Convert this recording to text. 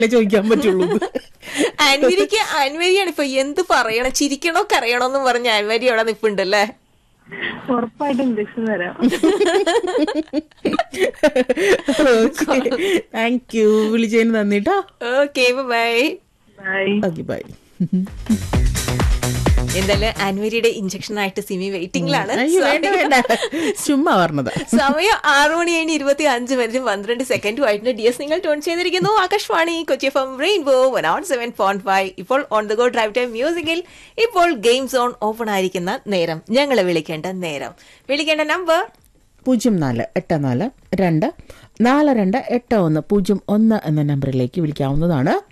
ചോദിക്കാൻ പറ്റുള്ളൂ അൻവരിക്ക് അൻവരിയാണ് ഇപ്പൊ എന്ത് പറയണം ചിരിക്കണോ കരയണോ എന്ന് പറഞ്ഞ അൻവരി അവിടെ നിപ്പുണ്ടല്ലേ ഉറപ്പായിട്ടും ഇഞ്ചക്ഷൻ തരാം താങ്ക് യു വിളിച്ചതിന് നന്ദിട്ടോ okay bye bye okay bye എന്തായാലും അൻവരിയുടെ ഇഞ്ചക്ഷൻ ആയിട്ട് സിമി വെയിറ്റിംഗിലാണ് അയ്യോ വേണ്ട വേണ്ട ചുമ്മാ പറഞ്ഞതാ സമയം ആറു മണി കഴിഞ്ഞ് ഇരുപത്തി അഞ്ച് മിനിറ്റും പന്ത്രണ്ട് സെക്കൻഡും ആയിട്ട് ഡി എസ് നിങ്ങൾ ടോൺ ചെയ്തിരിക്കുന്നു Akashvani Kochi F M rainbow one out seven point five ഇപ്പോൾ on the go drive time മ്യൂസിക്കിൽ ഇപ്പോൾ ഗെയിം സോൺ ഓപ്പൺ ആയിരിക്കുന്ന നേരം ഞങ്ങളെ വിളിക്കേണ്ട നേരം വിളിക്കേണ്ട നമ്പർ പൂജ്യം നാല് എട്ട് നാല് രണ്ട് നാല് രണ്ട് എട്ട് ഒന്ന് പൂജ്യം ഒന്ന് എന്ന നമ്പറിലേക്ക് വിളിക്കാവുന്നതാണ്